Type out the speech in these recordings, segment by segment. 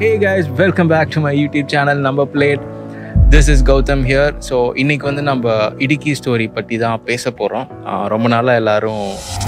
Hey guys welcome back to my YouTube channel நம்ம பிளேட் this is Gautham here so இன்னைக்கு வந்து நம்ம இடுக்கி ஸ்டோரி பற்றி தான் பேச போகிறோம் ரொம்ப நாளாக எல்லாரும்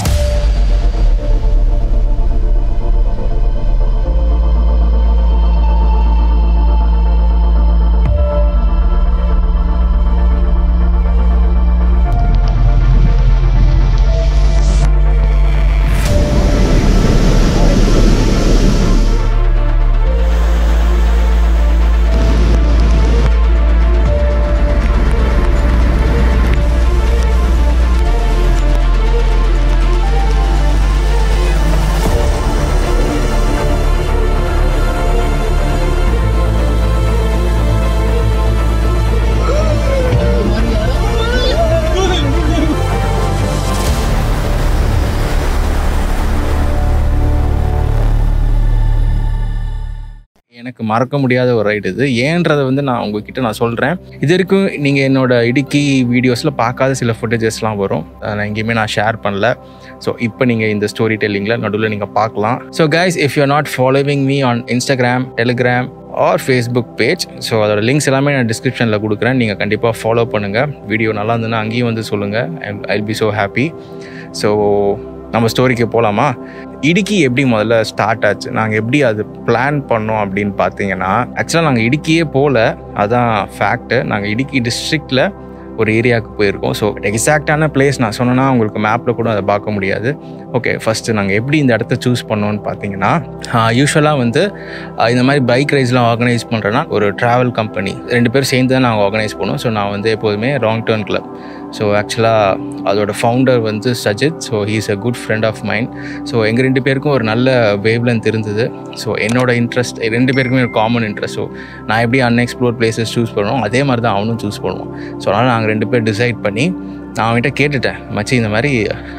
எனக்கு மறக்க முடியாத ஒரு ரைடு இது ஏன்றதை வந்து நான் உங்ககிட்ட நான் சொல்கிறேன் இது வரைக்கும் நீங்கள் என்னோட இடுக்கி வீடியோஸில் பார்க்காத சில ஃபுட்டேஜஸ்லாம் வரும் அதை நான் எங்கேயுமே நான் ஷேர் பண்ணல ஸோ இப்போ நீங்கள் இந்த ஸ்டோரி டெல்லிங்கில் நடுவில் நீங்கள் பார்க்கலாம் so guys if you not following me on Instagram Telegram or Facebook page so அதோட லிங்க்ஸ் எல்லாமே நான் டிஸ்கிரிப்ஷனில் கொடுக்குறேன் நீங்கள் கண்டிப்பாக ஃபாலோ பண்ணுங்கள் வீடியோ நல்லா இருந்ததுன்னா அங்கேயும் வந்து சொல்லுங்கள் ஐ பி ஸோ ஹாப்பி ஸோ நம்ம ஸ்டோரிக்கு போகலாமா இடுக்கி எப்படி முதல்ல ஸ்டார்ட் ஆச்சு நாங்கள் எப்படி அது பிளான் பண்ணோம் அப்படின்னு பார்த்தீங்கன்னா ஆக்சுவலாக நாங்கள் இடுக்கியே போகல அதான் ஃபேக்ட்டு நாங்கள் இடுக்கி டிஸ்ட்ரிக்டில் ஒரு ஏரியாவுக்கு போயிருக்கோம் ஸோ எக்ஸாக்டான பிளேஸ் நான் சொன்னேன்னா உங்களுக்கு மேப்பில் கூட அதை பார்க்க முடியாது ஓகே ஃபஸ்ட்டு நாங்கள் எப்படி இந்த இடத்த சூஸ் பண்ணோன்னு பார்த்தீங்கன்னா யூஸ்வலாக வந்து ஆஹ் இந்த மாதிரி பைக் ரைஸ்லாம் ஆர்கனைஸ் பண்ணுறேன்னா ஒரு ட்ராவல் கம்பெனி ரெண்டு பேரும் சேர்ந்து தான் நாங்கள் ஆர்கனைஸ் பண்ணுவோம் ஸோ நான் வந்து எப்போதுமே ராங் டேர்ன் கிளப் ஸோ ஆக்சுவலாக அதோட ஃபவுண்டர் வந்து Sajith so he's a good friend of mind so எங்கள் ரெண்டு பேருக்கும் ஒரு நல்ல வேவ்லென்த் இருந்தது ஸோ என்னோட இன்ட்ரெஸ்ட் ரெண்டு பேருக்குமே ஒரு காமன் இன்ட்ரெஸ்ட் ஸோ நான் எப்படி அன்எக்ஸ்ப்ளோர் பிளேசஸ் சூஸ் பண்ணுவோம் அதே மாதிரி தான் அவனும் சூஸ் பண்ணுவோம் ஸோ அதனால் நாங்கள் ரெண்டு பேர் டிசைட் பண்ணி நான் அவன்கிட்ட கேட்டுட்டேன் மச்சி இந்த மாதிரி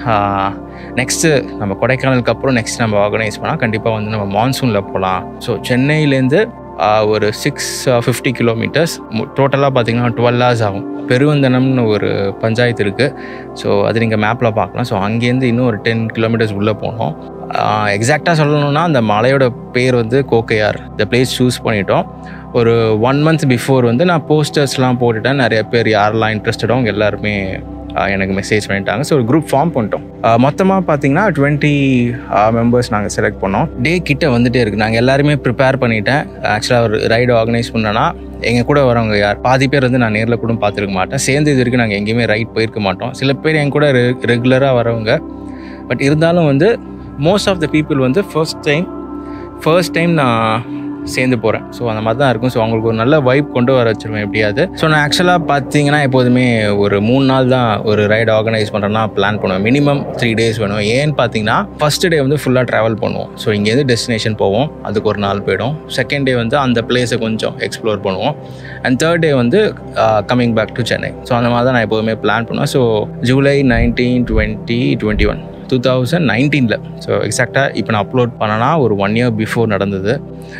நெக்ஸ்ட்டு நம்ம கொடைக்கானலுக்கு அப்புறம் நெக்ஸ்ட் நம்ம ஆர்கனைஸ் பண்ணால் கண்டிப்பாக வந்து நம்ம மான்சூனில் போகலாம் ஸோ சென்னையிலேருந்து ஆஹ், ஒரு சிக்ஸ் ஃபிஃப்டி கிலோமீட்டர்ஸ் டோட்டலாக பார்த்தீங்கன்னா டுவெல் ஹவர்ஸ் ஆகும் பெருவந்தனம்னு ஒரு பஞ்சாயத்து இருக்குது ஸோ அது நீங்கள் மேப்பில் பார்க்கலாம் ஸோ அங்கேருந்து இன்னும் ஒரு டென் கிலோமீட்டர்ஸ் உள்ளே போனோம் எக்ஸாக்டாக சொல்லணும்னா அந்த மலையோட பேர் வந்து கோக்கையார் இந்த பிளேஸ் சூஸ் பண்ணிட்டோம் ஒரு ஒன் மந்த் பிஃபோர் வந்து நான் போஸ்டர்ஸ்லாம் போட்டுட்டேன் நிறைய பேர் யாரெல்லாம் இன்ட்ரெஸ்டடோ அவங்க எல்லாருமே ஆஹ், எனக்கு மெசேஜ் பண்ணிட்டாங்க ஸோ ஒரு குரூப் ஃபார்ம் பண்ணிட்டோம் மொத்தமாக பார்த்தீங்கன்னா டுவெண்ட்டி மெம்பர்ஸ் நாங்கள் செலக்ட் பண்ணோம் டே கிட்ட வந்துட்டே இருக்கு நாங்கள் எல்லாருமே ப்ரிப்பேர் பண்ணிட்டேன் ஆக்சுவலாக ஒரு ரைடு ஆர்கனைஸ் பண்ணோன்னா எங்கள் கூட வரவங்க யார் பாதி பேர் வந்து நான் நேரில் கூட பார்த்துருக்க மாட்டேன் சேர்ந்து இது வரைக்கும் நாங்கள் எங்கேயுமே ரைட் போயிருக்க மாட்டோம் சில பேர் என் கூட ரெகுலராக வரவங்க பட் இருந்தாலும் வந்து மோஸ்ட் ஆஃப் த பீப்புள் வந்து ஃபர்ஸ்ட் டைம் ஃபர்ஸ்ட் டைம் நான் சேர்ந்து போகிறேன் ஸோ அந்த மாதிரி தான் இருக்கும் ஸோ அவங்களுக்கு ஒரு நல்ல வைப் கொண்டு வர வச்சிருவேன் எப்படியாவது ஸோ நான் ஆக்சுவலாக பார்த்தீங்கன்னா எப்போதுமே ஒரு மூணு நாள் தான் ஒரு ரைடு ஆர்கனைஸ் பண்ணுறேன்னா பிளான் பண்ணுவேன் மினிமம் த்ரீ டேஸ் வேணும் ஏன்னு பார்த்தீங்கன்னா ஃபர்ஸ்ட் டே வந்து ஃபுல்லாக ட்ராவல் பண்ணுவோம் ஸோ இங்கேருந்து டெஸ்டினேஷன் போவோம் அதுக்கு ஒரு நாள் போயிடும் செகண்ட் டே வந்து அந்த பிளேஸை கொஞ்சம் எக்ஸ்ப்ளோர் பண்ணுவோம் அண்ட் தேர்ட் டே வந்து coming back to Chennai so அந்த மாதிரி தான் நான் எப்போதுமே பிளான் பண்ணுவேன் so July nineteen twenty twenty one two thousand நைன்டீனில் ஸோ எக்ஸாக்டாக இப்போ நான் அப்லோட் பண்ணனா ஒரு ஒன் இயர் பிஃபோர் நடந்தது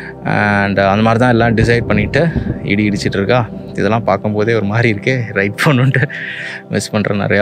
அண்ட் அந்த மாதிரி தான் எல்லாம் டிசைட் பண்ணிவிட்டு இடி இடிச்சிட்டு இருக்கா இதெல்லாம் பார்க்கும்போதே ஒரு மாதிரி இருக்கே ரைட் பண்ணுன்ட்டு மிஸ் பண்ணுறேன் நிறையா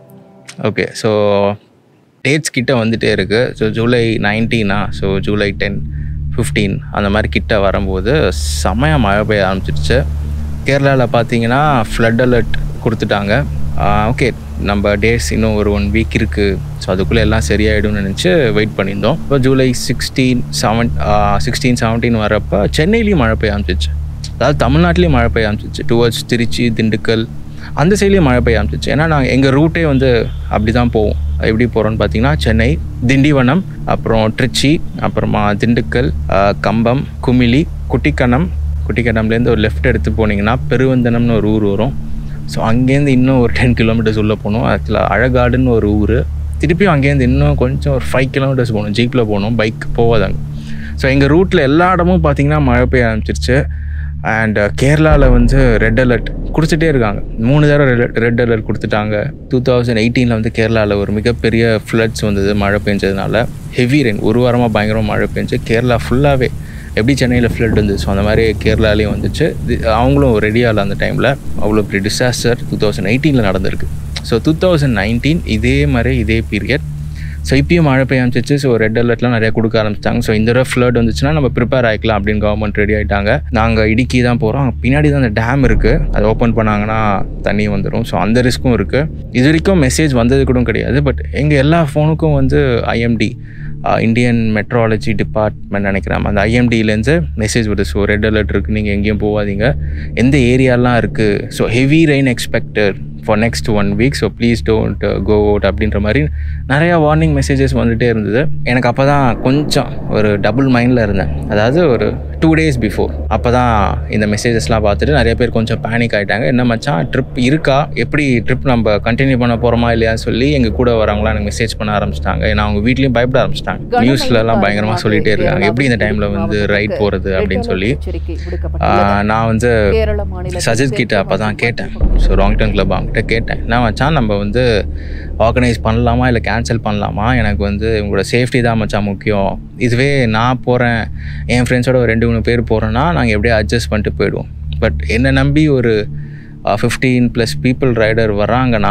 ஓகே ஸோ டேட்ஸ் கிட்ட வந்துட்டே இருக்குது ஸோ ஜூலை நைன்டீனா ஸோ ஜூலை டென் ஃபிஃப்டீன் அந்த மாதிரி கிட்ட வரும்போது செமையாக மழை பெய்ய ஆரம்பிச்சிருச்சு கேரளாவில் பார்த்தீங்கன்னா ஃப்ளட் அலர்ட் கொடுத்துட்டாங்க ஓகே நம்ம டேஸ் இன்னும் ஒரு ஒன் வீக் இருக்குது ஸோ அதுக்குள்ளே எல்லாம் சரியாயிடும்னு நினச்சி வெயிட் பண்ணியிருந்தோம் இப்போ July sixteen seven sixteen seventeen வரப்போ சென்னையிலையும் மழை பெய்ய ஆரம்பிச்சிச்சு அதாவது தமிழ்நாட்டிலையும் மழை பெய்ய ஆரம்பிச்சிச்சு டுவர்ட்ஸ் திருச்சி திண்டுக்கல் அந்த சைட்லேயும் மழை பெய்ய ஆரம்பிச்சிச்சு ஏன்னா நாங்கள் எங்கள் ரூட்டே வந்து அப்படி தான் போவோம் எப்படி போகிறோம்னு பார்த்தீங்கன்னா சென்னை திண்டிவனம் அப்புறம் திருச்சி அப்புறமா திண்டுக்கல் ஆஹ், கம்பம் குமிளி குட்டிக்கணம் குட்டிக்கணம்லேருந்து ஒரு லெஃப்ட் எடுத்து போனீங்கன்னா பெருவந்தனம்னு ஒரு ஊர் வரும் ஸோ அங்கேருந்து இன்னும் ஒரு டென் கிலோமீட்டர்ஸ் உள்ளே போகணும் ஆக்சுவலாக அழகாடுன்னு ஒரு ஊர் திருப்பியும் அங்கேருந்து இன்னும் கொஞ்சம் ஒரு ஃபைவ் கிலோமீட்டர்ஸ் போகணும் ஜீப்பில் போகணும் பைக் போகாதாங்க ஸோ எங்கள் ரூட்டில் எல்லா இடமும் பார்த்தீங்கன்னா மழை பெய்ய ஆரம்பிச்சிருச்சு அண்ட் கேரளாவில் வந்து ரெட் அலர்ட் கொடுத்துட்டே இருக்காங்க மூணு தடவை ரெட் அலர்ட் கொடுத்துட்டாங்க டூ தௌசண்ட் எயிட்டீனில் வந்து கேரளாவில் ஒரு மிகப்பெரிய ஃப்ளட்ஸ் வந்தது மழை பெஞ்சதுனால ஹெவி ரெயின் ஒரு வாரமாக பயங்கரமாக மழை பெஞ்சு கேரளா ஃபுல்லாகவே எப்படி சென்னையில் ஃப்ளட் இருந்துச்சு ஸோ அந்த மாதிரி கேரளாலேயும் வந்துச்சு இது- அவங்களும் ரெடியாக இல்லை அந்த டைமில் அவ்வளோ பெரிய டிசாஸ்டர் டூ தௌசண்ட் எயிட்டீனில் நடந்திருக்கு ஸோ டூ தௌசண்ட் நைன்டீன் இதே மாதிரி இதே பீரியட் ஸோ இப்பயும் மழை பெய்ய ஆரம்பிச்சிச்சு ஸோ ரெட் அலர்ட்லாம் நிறைய கொடுக்க ஆரம்பிச்சிட்டாங்க ஸோ இந்த தடவை ஃப்ளட் வந்துச்சுன்னா நம்ம ப்ரிப்பேர் ஆகிக்கலாம் அப்படின்னு கவர்மெண்ட் ரெடி ஆகிட்டாங்க நாங்கள் இடுக்கி தான் போகிறோம் பின்னாடி தான் அந்த டேம் இருக்குது அது ஓப்பன் பண்ணாங்கன்னா தண்ணி வந்துடும் ஸோ அந்த ரிஸ்க்கும் இருக்குது இது வரைக்கும் மெசேஜ் வந்தது கூட கிடையாது பட் எங்கள் எல்லா ஃபோனுக்கும் வந்து ஐஎம்டி இந்தியன் மெட்ராலஜி டிபார்ட்மெண்ட் நினைக்கிறேன் அந்த ஐஎம்டியிலேருந்து மெசேஜ் வருது ஸோ ரெட் அலர்ட் இருக்குது நீங்கள் எங்கேயும் போகாதீங்க எந்த ஏரியாலாம் இருக்குது so heavy rain expected for next one week so please don't go out அப்படின்ற மாதிரி நிறையா வார்னிங் மெசேஜஸ் வந்துகிட்டே இருந்தது எனக்கு அப்போ தான் கொஞ்சம் ஒரு டபுள் மைண்டில் இருந்தேன் அதாவது ஒரு டூ டேஸ் பிஃபோர் அப்போ தான் இந்த மெசேஜஸ்லாம் பார்த்துட்டு நிறைய பேர் கொஞ்சம் பேனிக் ஆகிட்டாங்க என்ன மச்சான் ட்ரிப் இருக்கா எப்படி ட்ரிப் நம்ம கண்டினியூ பண்ண போகிறோமா இல்லையான்னு சொல்லி எங்கள் கூட வரவங்களாம் எனக்கு மெசேஜ் பண்ண ஆரம்பிச்சிட்டாங்க ஏன்னா அவங்க வீட்லேயும் பயப்பட ஆரம்பிச்சிட்டாங்க நியூஸ்லலாம் பயங்கரமாக சொல்லிகிட்டே இருக்காங்க எப்படி இந்த டைமில் வந்து ரைட் போகிறது அப்படின்னு சொல்லி ஆஹ் நான் வந்து சஜித் கிட்ட அப்போ தான் கேட்டேன் ஸோ ராங்டன் கிளப் அவங்ககிட்ட கேட்டேன் என்ன மச்சான் நம்ம வந்து ஆர்கனைஸ் பண்ணலாமா இல்லை கேன்சல் பண்ணலாமா எனக்கு வந்து உங்களோட சேஃப்டி தான் மச்சான் முக்கியம் இதுவே நான் போகிறேன் என் ஃப்ரெண்ட்ஸோட ஒரு ரெண்டு மூணு பேர் போகிறேன்னா நாங்கள் எப்படியே அட்ஜஸ்ட் பண்ணிட்டு போயிடுவோம் பட் என்னை நம்பி ஒரு ஃபிஃப்டீன் ப்ளஸ் பீப்புள் ரைடர் வராங்கன்னா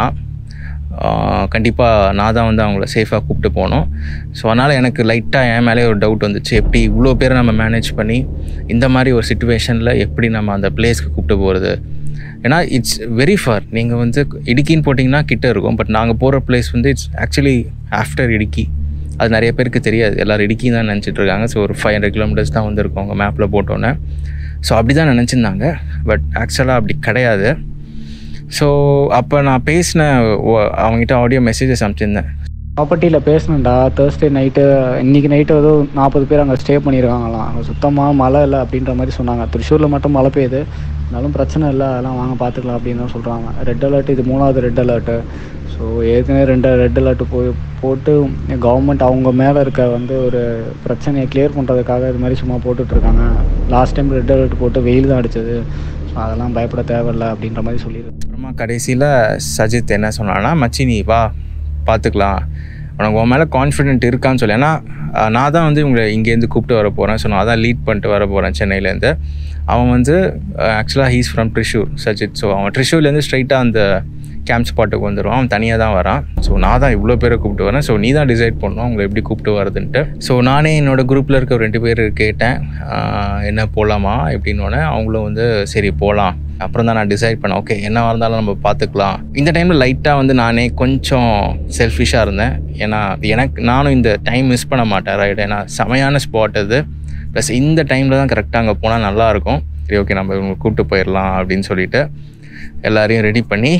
கண்டிப்பாக நான் தான் வந்து அவங்கள சேஃபாக கூப்பிட்டு போனோம் ஸோ அதனால் எனக்கு லைட்டாக என் மேலே ஒரு டவுட் வந்துச்சு எப்படி இவ்வளோ பேரை நம்ம மேனேஜ் பண்ணி இந்த மாதிரி ஒரு சுச்சுவேஷனில் எப்படி நம்ம அந்த பிளேஸ்க்கு கூப்பிட்டு போகிறது ஏன்னா இட்ஸ் வெரி ஃபார் நீங்கள் வந்து இடுக்கின்னு போட்டிங்கன்னா கிட்ட இருக்கும் பட் நாங்கள் போகிற பிளேஸ் வந்து இட்ஸ் ஆக்சுவலி ஆஃப்டர் இடுக்கி அது நிறைய பேருக்கு தெரியாது எல்லோரும் இடுக்கி தான் நினச்சிட்டு இருக்காங்க ஸோ ஒரு ஃபைவ் ஹண்ட்ரட் கிலோமீட்டர்ஸ் தான் வந்திருக்கோம் அவங்க மேப்பில் போட்டோன்னே ஸோ அப்படி தான் நினச்சிருந்தாங்க பட் ஆக்சுவலாக அப்படி கிடையாது ஸோ அப்போ நான் பேசின ஒ- அவங்ககிட்ட ஆடியோ மெசேஜஸ் அனுப்பிச்சிருந்தேன் ப்ராப்பர்ட்டியில் பேசணும்டா தேர்ஸ்டே நைட்டு இன்னைக்கு நைட்டு ஏதோ நாற்பது பேர் அங்கே ஸ்டே பண்ணியிருக்காங்களாம் அங்கே சுத்தமாக மழை இல்லை அப்படின்ற மாதிரி சொன்னாங்க திருச்சூரில் மட்டும் மழை பெய்யுது இருந்தாலும் பிரச்சனை இல்லை அதெல்லாம் வாங்க பார்த்துக்கலாம் அப்படின்னு தான் சொல்கிறாங்க ரெட் அலர்ட் இது மூணாவது ரெட் அலர்ட்டு ஸோ ஏற்கனவே ரெண்டு ரெட் அலர்ட் போய் போட்டு கவர்மெண்ட் அவங்க மேலே இருக்க வந்து ஒரு பிரச்சனையை கிளியர் பண்ணுறதுக்காக இது மாதிரி சும்மா போட்டுட்ருக்காங்க லாஸ்ட் டைம் ரெட் அலர்ட் போட்டு வெயில் தான் அடிச்சது ஸோ அதெல்லாம் பயப்பட தேவையில்ல அப்படின்ற மாதிரி சொல்லியிருக்கு அப்புறமா கடைசியில் சஜித் என்ன சொன்னான்னா மச்சி நீ வா பார்த்துக்கலாம் உனக்கு உன் மேலே கான்ஃபிடென்ட் இருக்கான்னு சொல்லி ஏன்னா அஹ், நான் தான் வந்து இவங்களை இங்கேருந்து கூப்பிட்டு வர போகிறேன் ஸோ நான் அதான் லீட் பண்ணிட்டு வர போகிறேன் சென்னையிலேருந்து அவன் வந்து ஆக்சுவலாக he's from Thrissur Sajith so அவன் ட்ரிஷூர்லேருந்து ஸ்ட்ரைட்டாக அந்த கேம்ப் ஸ்பாட்டுக்கு வந்துடுவான் அவன் தனியாக தான் வரான் ஸோ நான் தான் இவ்வளோ பேரை கூப்பிட்டு வரேன் ஸோ நீ தான் டிசைட் பண்ணணும் அவங்களை எப்படி கூப்பிட்டு வரதுன்ட்டு ஸோ நானே என்னோட குரூப்பில் இருக்க ரெண்டு பேர் கேட்டேன் ஆஹ் என்ன போகலாமா எப்படின்னோடனே அவங்களும் வந்து சரி போகலாம் அப்புறம் தான் நான் டிசைட் பண்ணேன் ஓகே என்ன இருந்தாலும் நம்ம பார்த்துக்கலாம் இந்த டைமில் லைட்டாக வந்து நானே கொஞ்சம் செல்ஃபிஷாக இருந்தேன் ஏன்னா எனக்கு நானும் இந்த டைம் மிஸ் பண்ண மாட்டேன் ரைட் ஏன்னா செமையான ஸ்பாட் அது ப்ளஸ் இந்த டைமில் தான் கரெக்டாக அங்கே போனால் நல்லாயிருக்கும் சரி ஓகே நம்ம இவங்க கூப்பிட்டு போயிடலாம் அப்படின்னு சொல்லிட்டு எல்லாரையும் ரெடி பண்ணி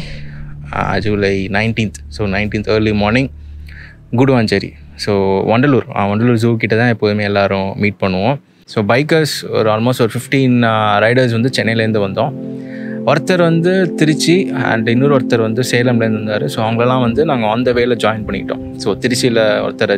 July nineteenth so nineteenth early morning Guduvancheri so Vandalur ஆ, வண்டலூர் ஜூ கிட்ட தான் எப்போதுமே எல்லாரும் மீட் பண்ணுவோம் ஸோ பைக்கர்ஸ் ஒரு ஆல்மோஸ்ட் ஒரு ஃபிஃப்டீன் ரைடர்ஸ் வந்து சென்னையிலேருந்து வந்தோம் ஒருத்தர் வந்து திருச்சி அண்ட் இன்னொரு ஒருத்தர் வந்து சேலம்லேருந்து இருந்தார் ஸோ அவங்களெல்லாம் வந்து நாங்கள் ஆன் த வேல ஜாயின் பண்ணிக்கிட்டோம் ஸோ திருச்சியில் ஒருத்தரை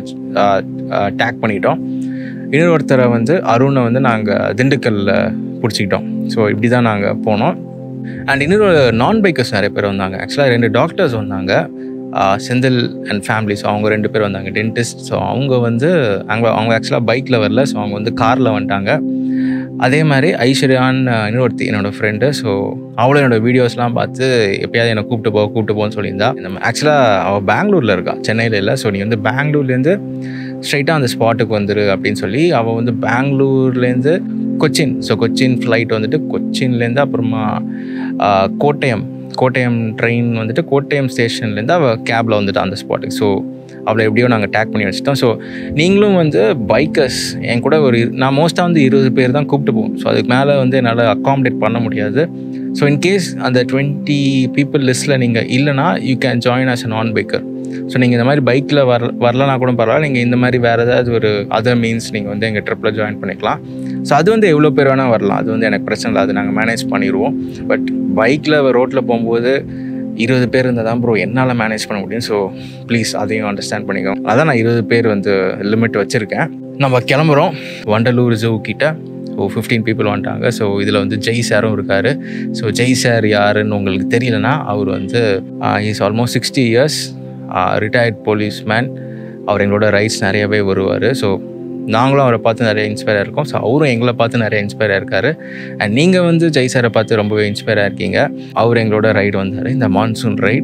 டேக் பண்ணிட்டோம் இன்னொரு ஒருத்தரை வந்து அருணை வந்து நாங்கள் திண்டுக்கல்ல பிடிச்சிக்கிட்டோம் ஸோ இப்படி தான் நாங்கள் போனோம் அண்ட் இன்னொரு நான் பைக்கர்ஸ் நிறைய பேர் வந்தாங்க ஆக்சுவலாக ரெண்டு டாக்டர்ஸ் வந்தாங்க ஆஹ் செந்தில் அண்ட் ஃபேமிலிஸ் அவங்க ரெண்டு பேர் வந்தாங்க டென்டிஸ்ட் ஸோ அவங்க வந்து அவங்க அவங்க ஆக்சுவலாக பைக்கில் வரல ஸோ அவங்க வந்து காரில் வந்துட்டாங்க அதே மாதிரி ஐஸ்வர்யான்னு இன்னொருத்தி என்னோட ஃப்ரெண்டு ஸோ அவளும் என்னோட வீடியோஸ்லாம் பார்த்து எப்பயாவது என்னை கூப்பிட்டு போ கூப்பிட்டு போன்னு சொல்லியிருந்தா நம்ம ஆக்சுவலாக அவள் பெங்களூரில் இருக்கா சென்னையில் இல்லை ஸோ நீ வந்து பெங்களூர்லேருந்து ஸ்ட்ரைட்டாக அந்த ஸ்பாட்டுக்கு வந்துரு அப்படின்னு சொல்லி அவள் வந்து பெங்களூர்லேருந்து கொச்சின் ஸோ கொச்சின் ஃப்ளைட் வந்துட்டு கொச்சின்லேருந்து அப்புறமா ஆஹ், கோட்டயம் கோட்டயம் ட்ரெயின் வந்துட்டு கோட்டயம் ஸ்டேஷன்லேருந்து அவள் கேபில் வந்துட்டு அந்த ஸ்பாட்டுக்கு ஸோ அவளை எப்படியோ நாங்கள் டேக் பண்ணி வச்சுட்டோம் ஸோ நீங்களும் வந்து பைக்கர்ஸ் என் கூட ஒரு இரு- நான் மோஸ்ட்டாக வந்து இருபது பேர் தான் கூப்பிட்டு போவோம் ஸோ அதுக்கு மேலே வந்து என்னால் அக்காமடேட் பண்ண முடியாது ஸோ இன்கேஸ் அந்த டுவெண்ட்டி பீப்புள் லிஸ்ட்டில் நீங்கள் இல்லைனா you can join us a non biker so நீங்கள் இந்த மாதிரி பைக்கில் வர வரலனா கூட பரவாயில்ல நீங்கள் இந்த மாதிரி வேறு ஏதாவது ஒரு அதர் மீன்ஸ் நீங்கள் வந்து எங்கள் ட்ரிப்பில் ஜாயின் பண்ணிக்கலாம் ஸோ அது வந்து எவ்வளோ பேர் வேணால் வரலாம் அது வந்து எனக்கு பிரச்சனை இல்லை அது நாங்கள் மேனேஜ் பண்ணிடுவோம் பட் பைக்கில் ரோட்டில் போகும்போது இருபது பேர் இருந்தால் தான் ப்ரோ என்னால் மேனேஜ் பண்ண முடியும் ஸோ ப்ளீஸ் அதையும் அண்டர்ஸ்டாண்ட் பண்ணிக்கோங்க அதான் நான் இருபது பேர் வந்து லிமிட் வச்சுருக்கேன் நம்ம கிளம்புறோம் வண்டலூர் ஜூ கிட்ட ஓ ஃபிஃப்டீன் பீப்புள் வந்துட்டாங்க ஸோ இதில் வந்து ஜெய் சாரும் இருக்கார் ஸோ ஜெய் சார் யாருன்னு உங்களுக்கு தெரியலனா அவர் வந்து is almost sixty years retired policeman அவர் எங்களோட ரைட்ஸ் நிறையவே வருவார் ஸோ நாங்களும் அவரை பார்த்து நிறைய இன்ஸ்பயர் இருக்கோம் ஸோ அவரும் எங்களை பார்த்து நிறைய இன்ஸ்பயர் இருக்காரு அண்ட் நீங்கள் வந்து ஜெய் சாரை பார்த்து ரொம்பவே இன்ஸ்பயர் இருக்கீங்க அவர் எங்களோட ரைடு வந்தார் இந்த மான்சூன் ரைட்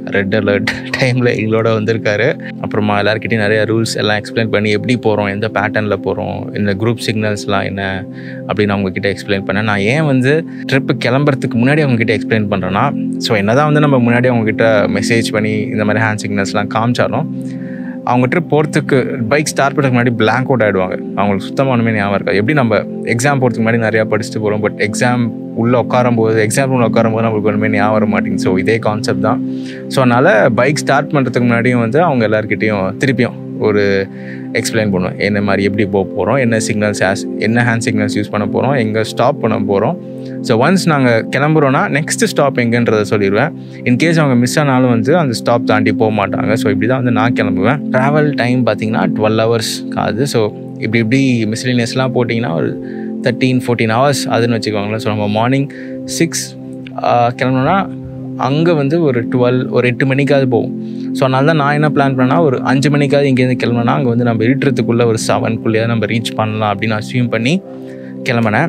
ரெட் அலர்ட் டைமில் எங்களோட வந்திருக்காரு அப்புறமா எல்லாருக்கிட்டையும் நிறைய ரூல்ஸ் எல்லாம் எக்ஸ்பிளைன் பண்ணி எப்படி போகிறோம் எந்த பேட்டர்னில் போகிறோம் இந்த குரூப் சிக்னல்ஸ்லாம் என்ன அப்படின்னு அவங்கக்கிட்ட எக்ஸ்பிளைன் பண்ணேன் நான் ஏன் வந்து ட்ரிப்பு கிளம்புறதுக்கு முன்னாடி அவங்கக்கிட்ட எக்ஸ்பிளைன் பண்ணுறேன்னா ஸோ என்ன தான் வந்து நம்ம முன்னாடி அவங்கக்கிட்ட மெசேஜ் பண்ணி இந்த மாதிரி ஹேண்ட் சிக்னல்ஸ்லாம் காமிச்சாலும் அவங்க ட்ரிப் போகிறதுக்கு பைக் ஸ்டார்ட் பண்ணுறதுக்கு முன்னாடி blank அவுட் ஆகிடுவாங்க அவங்களுக்கு சுத்தமாக ஒன்றுமே ஞாபகம் இருக்காது எப்படி நம்ம எக்ஸாம் போகிறதுக்கு முன்னாடி நிறையா படிச்சுட்டு போகிறோம் பட் எக்ஸாம் உள்ளே உட்காரும் போது எக்ஸாம் உள்ள உட்காரும் போது நம்மளுக்கு ஒன்றுமே ஞாபகம் வர மாட்டேங்குது ஸோ இதே கான்செப்ட் தான் ஸோ அதனால் பைக் ஸ்டார்ட் பண்ணுறதுக்கு முன்னாடியும் வந்து அவங்க எல்லாருக்கிட்டேயும் திருப்பியும் ஒரு எக்ஸ்பிளைன் பண்ணுவேன் என்ன மாதிரி எப்படி போக போகிறோம் என்ன சிக்னல்ஸ் ஆஸ் என்ன ஹேண்ட் சிக்னல்ஸ் யூஸ் பண்ண போகிறோம் எங்கே ஸ்டாப் பண்ண போகிறோம் ஸோ ஒன்ஸ் நாங்கள் கிளம்புறோன்னா நெக்ஸ்ட் ஸ்டாப் எங்கன்றதை சொல்லிடுவேன் இன்கேஸ் அவங்க மிஸ் ஆனாலும் வந்து அந்த ஸ்டாப் தாண்டி போக மாட்டாங்க ஸோ இப்படி தான் வந்து நான் கிளம்புவேன் ட்ராவல் டைம் பார்த்தீங்கன்னா டுவெல் ஹவர்ஸ் ஆகுது ஸோ இப்படி இப்படி மிஸ்லினியஸ்லாம் போட்டிங்கன்னா ஒரு தேர்ட்டீன் ஃபோர்டீன் ஹவர்ஸ் அதுன்னு வச்சுக்கோங்களேன் ஸோ நம்ம மார்னிங் சிக்ஸ் கிளம்புனோன்னா அங்கே வந்து ஒரு டுவெல் ஒரு எட்டு மணிக்காவது போகும் ஸோ அதனால தான் நான் என்ன பிளான் பண்ணேன்னா ஒரு அஞ்சு மணிக்காவது இங்கேருந்து கிளம்புனா அங்கே வந்து நம்ம இருட்டுறதுக்குள்ளே ஒரு செவன்குள்ளேயே நம்ம ரீச் பண்ணலாம் அப்படின்னு அசியூம் பண்ணி கிளம்புனேன்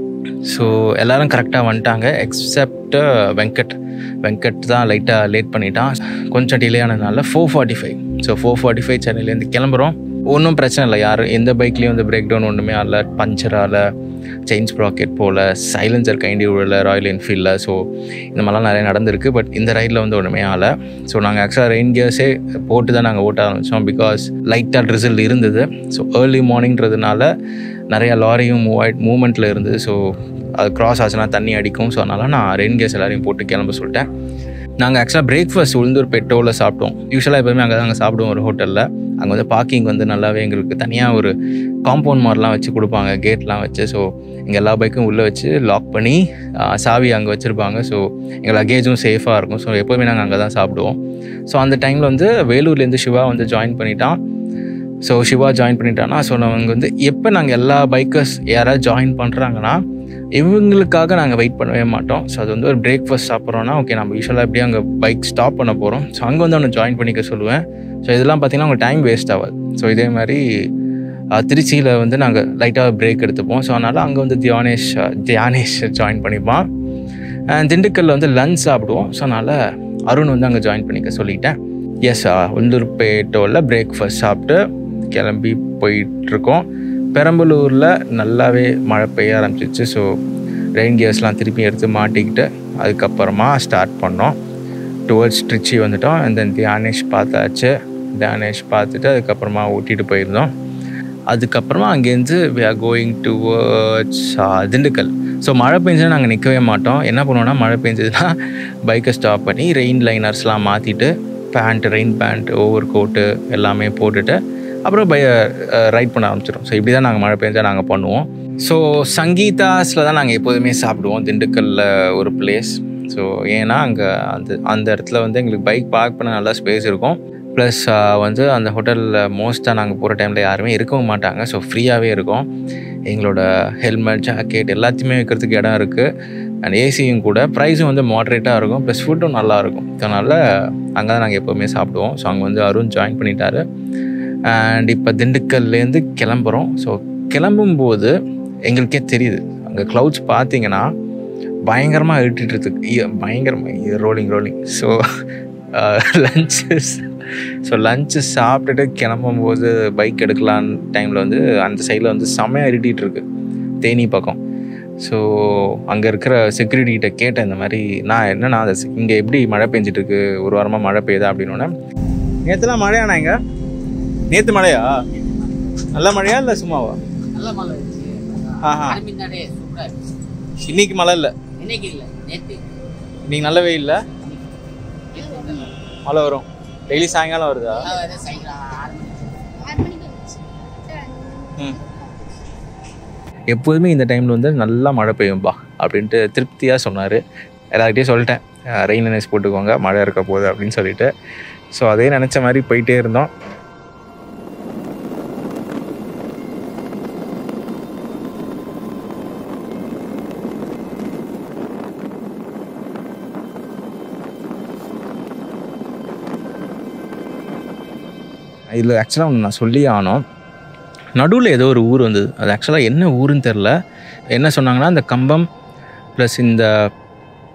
ஸோ எல்லாரும் கரெக்டாக வந்துட்டாங்க எக்ஸப்ட் வெங்கட் வெங்கட் தான் லைட்டாக லேட் பண்ணிட்டான் கொஞ்சம் டிலே ஆனதுனால four forty five so four forty five சென்னையிலேருந்து கிளம்புறோம் ஒன்றும் பிரச்சனை இல்லை யாரும் எந்த பைக்லேயும் வந்து பிரேக் டவுன் ஒன்றுமே ஆகல பஞ்சர் ஆகல செயின்ஸ் ப்ராக்கெட் போல் சைலன்சர் கைண்டி விடல ராயல் என்ஃபீல்டில் ஸோ இந்த மாதிரிலாம் நிறைய நடந்திருக்கு பட் இந்த ரைடில் வந்து ஒன்றுமே ஆகலை ஸோ நாங்கள் ஆக்சுவலாக ரெயின் கியர்ஸே போட்டு தான் நாங்கள் ஓட்ட ஆரம்பித்தோம் பிகாஸ் லைட்டாக ட்ரிசில் இருந்தது ஸோ ஏர்லி மார்னிங்கிறதுனால நிறையா லாரியும் மூவ் ஆகி மூமெண்ட்டில் இருந்தது ஸோ அது கிராஸ் ஆச்சுன்னா தண்ணி அடிக்கும் ஸோ அதனால் நான் ரெயின் கேஸ் எல்லாரையும் போட்டு கிளம்ப சொல்லிட்டேன் நாங்கள் ஆக்சுவலாக பிரேக்ஃபாஸ்ட் உளுந்தூர் பெட்ரோவில் சாப்பிட்டோம் யூஸ்வலாக எப்போவுமே அங்கே தாங்க சாப்பிடுவோம் ஒரு ஹோட்டலில் அங்கே வந்து பார்க்கிங் வந்து நல்லாவே எங்களுக்கு தனியாக ஒரு காம்பவுண்ட் மாதிரிலாம் வச்சு கொடுப்பாங்க கேட்லாம் வச்சு ஸோ எங்கள் எல்லா பைக்கும் உள்ளே வச்சு லாக் பண்ணி ஆ, சாவி அங்கே வச்சுருப்பாங்க ஸோ எங்கள் லக்கேஜும் சேஃபாக இருக்கும் ஸோ எப்போவுமே நாங்கள் அங்கே தான் சாப்பிடுவோம் ஸோ அந்த டைமில் வந்து வேலூர்லேருந்து சிவா வந்து ஜாயின் பண்ணிட்டான் ஸோ சிவா ஜாயின் பண்ணிட்டான்னா ஸோ அவங்க வந்து எப்போ நாங்கள் எல்லா பைக்கர்ஸ் யாராவது ஜாயின் பண்ணுறாங்கன்னா இவங்களுக்காக நாங்கள் வெயிட் பண்ணவே மாட்டோம் ஸோ அது வந்து ஒரு பிரேக்ஃபாஸ்ட் சாப்பிட்றோன்னா ஓகே நம்ம யூஸ்வலாக எப்படியும் அங்கே பைக் ஸ்டாப் பண்ண போகிறோம் ஸோ அங்கே வந்து அவனை ஜாயின் பண்ணிக்க சொல்லுவேன் ஸோ இதெல்லாம் பார்த்தீங்கன்னா அவங்க டைம் வேஸ்ட் ஆகாது ஸோ இதே மாதிரி அஹ், திருச்சியில் வந்து நாங்கள் லைட்டாக பிரேக் எடுத்துப்போம் ஸோ அதனால் அங்கே வந்து தியானேஷ் அஹ், தியானேஷ் ஜாயின் பண்ணிப்பான் அண்ட் திண்டுக்கல்ல வந்து லஞ்ச் சாப்பிடுவோம் ஸோ அதனால் அருண் வந்து அங்கே ஜாயின் பண்ணிக்க சொல்லிட்டேன் எஸ் உளுந்தூர்பேட்டோவில் பிரேக்ஃபாஸ்ட் சாப்பிட்டு கிளம்பி போயிட்டுருக்கோம் பெரம்பலூரில் நல்லாவே மழை பெய்ய ஆரம்பிச்சிச்சு ஸோ ரெயின் கியர்ஸ்லாம் திருப்பி எடுத்து மாட்டிக்கிட்டு அதுக்கப்புறமா ஸ்டார்ட் பண்ணோம் டுவர்ட்ஸ் ட்ரிச்சி வந்துட்டோம் அண்ட் தென் தியானேஷ் பார்த்தாச்சு தியானேஷ் பார்த்துட்டு அதுக்கப்புறமா ஊட்டிட்டு போயிருந்தோம் அதுக்கப்புறமா அங்கேருந்து we are going towards Dindigul so மழை பெஞ்சா நாங்கள் நிற்கவே மாட்டோம் என்ன பண்ணுவோம்னா மழை பெஞ்சதுன்னா பைக்கை ஸ்டாப் பண்ணி ரெயின் லைனர்ஸ்லாம் மாற்றிட்டு pant rain pant over coat எல்லாமே போட்டுட்டு அப்புறம் பை ரைட் பண்ண ஆரம்பிச்சிடும் ஸோ இப்படி தான் நாங்கள் மழை பெஞ்சா நாங்கள் பண்ணுவோம் ஸோ சங்கீதாஸில் தான் நாங்கள் எப்போதுமே சாப்பிடுவோம் திண்டுக்கல்லில் ஒரு பிளேஸ் ஸோ ஏன்னா அங்கே அந்த அந்த இடத்துல வந்து எங்களுக்கு பைக் பார்க் பண்ண நல்லா ஸ்பேஸ் இருக்கும் ப்ளஸ் வந்து அந்த ஹோட்டலில் மோஸ்ட்டாக நாங்கள் போகிற டைமில் யாருமே இருக்கவும் மாட்டாங்க ஸோ ஃப்ரீயாகவே இருக்கும் எங்களோட ஹெல்மெட் ஜாக்கெட் எல்லாத்தையுமே வைக்கிறதுக்கு இடம் இருக்குது அண்ட் ஏசியும் கூட ப்ரைஸும் வந்து மாட்ரேட்டாக இருக்கும் ப்ளஸ் ஃபுட்டும் நல்லாயிருக்கும் அதனால் அங்கே தான் நாங்கள் எப்போவுமே சாப்பிடுவோம் ஸோ அங்கே வந்து அருண் ஜாயின் பண்ணிட்டாரு அண்ட் இப்போ திண்டுக்கல்லேருந்து கிளம்புறோம் ஸோ கிளம்பும்போது எங்களுக்கே தெரியுது அங்கே க்ளவுட்ஸ் பார்த்தீங்கன்னா பயங்கரமாக இருட்டிட்டு பயங்கரமாக rolling rolling so lunches so lunch சாப்பிட்டுட்டு கிளம்பும்போது பைக் எடுக்கலான்னு டைமில் வந்து அந்த சைடில் வந்து செம்மையாக இருட்டிகிட்டு இருக்கு தேனி பக்கம் ஸோ அங்கே இருக்கிற செக்யூரிட்டி கிட்ட கேட்டேன் இந்த மாதிரி நான் என்னண்ணா அது இங்கே எப்படி மழை பெஞ்சிட்டு இருக்கு ஒரு வாரமாக மழை பெய்யுதா அப்படின்னு நேற்றுலாம் மழையாண்ணா இங்கே நேற்று மழையா நல்ல மழையா இல்லை சும்மாவா நல்ல மழை இருந்துச்சு ஆஹா அரபிந்தாடே சூப்பரா இருந்துச்சு இன்னைக்கு மழை இல்லை இன்னைக்கு இல்ல நேத்து இன்னைக்கு நல்ல வெயில் நேத்து இல்ல. மழை வரும் டெய்லி சாயங்காலம் வருதா அதான் வந்து சாயங்காலம் ஆறு மணிக்கு ம் எப்போதுமே இந்த டைமில் வந்து நல்லா மழை பெய்யும்பா அப்படின்ட்டு திருப்தியாக சொன்னார் எல்லார்கிட்டையும் சொல்லிட்டேன் ரெயின் நைஸ் போட்டுக்கோங்க மழை இருக்க போகுது அப்படின்னு சொல்லிட்டு ஸோ அதே நினச்ச மாதிரி போயிட்டே இருந்தோம் இதில் ஆக்சுவலாக ஒன்று நான் சொல்லி ஆனோம் நடுவில் ஏதோ ஒரு ஊர் வந்தது அது ஆக்சுவலாக என்ன ஊருன்னு தெரில என்ன சொன்னாங்கன்னா இந்த கம்பம் ப்ளஸ் இந்த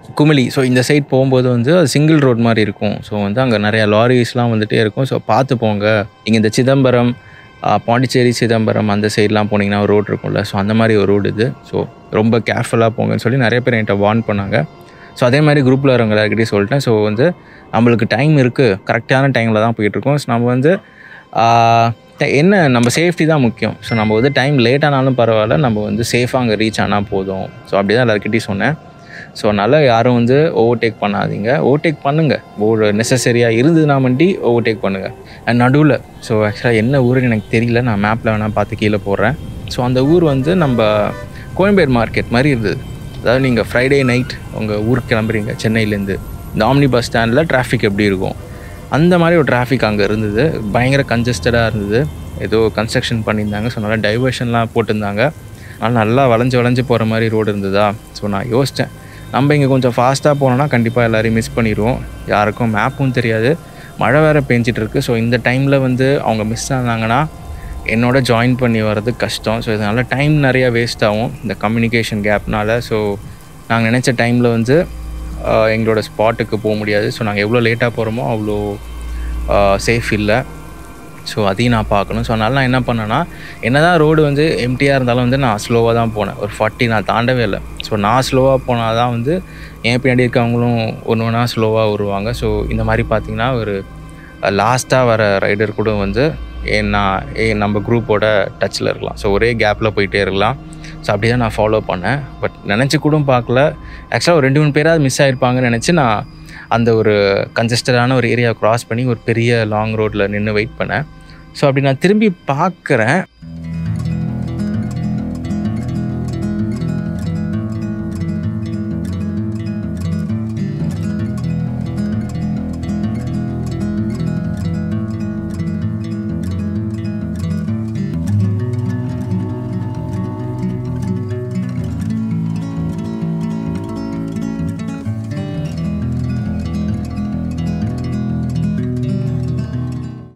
குமிளி ஸோ இந்த சைட் போகும்போது வந்து அது சிங்கிள் ரோட் மாதிரி இருக்கும் ஸோ வந்து அங்கே நிறையா லாரிஸ்லாம் வந்துட்டே இருக்கும் ஸோ பார்த்து போங்க இங்கே இந்த சிதம்பரம் ஆ, பாண்டிச்சேரி சிதம்பரம் அந்த சைட்லாம் போனீங்கன்னா ஒரு ரோடு இருக்கும்ல ஸோ அந்த மாதிரி ஒரு ரோடு இது ஸோ ரொம்ப கேர்ஃபுல்லாக போங்கன்னு சொல்லி நிறைய பேர் என்கிட்ட வார்ன் பண்ணாங்க ஸோ அதே மாதிரி குரூப்பில் வரவங்க எல்லாருக்கிட்டையும் சொல்லிட்டேன் ஸோ வந்து நம்மளுக்கு டைம் இருக்குது கரெக்டான டைமில் தான் போயிட்டுருக்கோம் ஸோ நம்ம வந்து ஆ, ட- என்ன நம்ம சேஃப்டி தான் முக்கியம் ஸோ நம்ம வந்து டைம் லேட் ஆனாலும் பரவாயில்ல நம்ம வந்து சேஃபாக அங்கே ரீச் ஆனால் போதும் ஸோ அப்படி தான் எல்லாருக்கிட்டையும் சொன்னேன் ஸோ அதனால் யாரும் வந்து ஓவர்டேக் பண்ணாதீங்க ஓவர்டேக் பண்ணுங்கள் ஒரு நெசசரியாக இருந்ததுனா மண்டி ஓவர்டேக் பண்ணுங்கள் அண்ட் நடுவில் ஸோ ஆக்சுவலாக என்ன ஊருன்னு எனக்கு தெரியல நான் மேப்பில் வேணால் பார்த்து கீழே போடுறேன் ஸோ அந்த ஊர் வந்து நம்ம கோயம்பேடு மார்க்கெட் மாதிரி இருந்தது அதாவது நீங்கள் ஃப்ரைடே நைட் உங்கள் ஊருக்கு கிளம்புறீங்க சென்னையிலேருந்து இந்த ஆம்னி பஸ் ஸ்டாண்டில் டிராஃபிக் எப்படி இருக்கும் அந்த மாதிரி ஒரு டிராஃபிக் அங்கே இருந்தது பயங்கர கன்ஜஸ்டடாக இருந்தது ஏதோ கன்ஸ்ட்ரக்ஷன் பண்ணியிருந்தாங்க ஸோ நல்லா டைவர்ஷன்லாம் போட்டிருந்தாங்க அதனால் நல்லா வளைஞ்சு வளைஞ்சு போகிற மாதிரி ரோடு இருந்ததா ஸோ நான் யோசித்தேன் நம்ம இங்கே கொஞ்சம் ஃபாஸ்ட்டாக போனோம்னா கண்டிப்பாக எல்லாரையும் மிஸ் பண்ணிடுவோம் யாருக்கும் மேப்பும் தெரியாது மழை வேறு பெஞ்சிட்டு இருக்கு ஸோ இந்த டைமில் வந்து அவங்க மிஸ் ஆனாங்கன்னா என்னோட ஜாயின் பண்ணி வர்றது கஷ்டம் ஸோ இதனால் டைம் நிறையா வேஸ்ட் ஆகும் இந்த கம்யூனிகேஷன் கேப்னால ஸோ நாங்கள் நினச்ச டைமில் வந்து ஆஹ், எங்களோட ஸ்பாட்டுக்கு போக முடியாது ஸோ நாங்கள் எவ்வளோ லேட்டாக போகிறோமோ அவ்வளோ சேஃப் இல்லை ஸோ அதையும் நான் பார்க்கணும் ஸோ அதனால் நான் என்ன பண்ணேன்னா என்ன தான் ரோடு வந்து எம்டியாக இருந்தாலும் வந்து நான் ஸ்லோவாக தான் போனேன் ஒரு ஃபார்ட்டி நான் தாண்டவே இல்லை ஸோ நான் ஸ்லோவாக போனால் தான் வந்து என் பின்னாடி இருக்கவங்களும் ஒன்று ஒன்றா ஸ்லோவாக வருவாங்க ஸோ இந்த மாதிரி பார்த்தீங்கன்னா ஒரு லாஸ்ட்டாக வர ரைடர் கூட வந்து ஏன் நான் ஏ நம்ம குரூப்போட டச்சில் இருக்கலாம் ஸோ ஒரே கேப்பில் போயிட்டே இருக்கலாம் ஸோ அப்படி தான் நான் ஃபாலோ பண்ணேன் பட் நினச்சி கூட பார்க்கல ஆக்சுவலாக ஒரு ரெண்டு மூணு பேராவது மிஸ் ஆகிருப்பாங்கன்னு நினச்சி நான் அந்த ஒரு கன்ஜஸ்டடான ஒரு ஏரியாவை க்ராஸ் பண்ணி ஒரு பெரிய லாங் ரோட்டில் நின்று வெயிட் பண்ணேன் ஸோ அப்படி நான் திரும்பி பார்க்குறேன்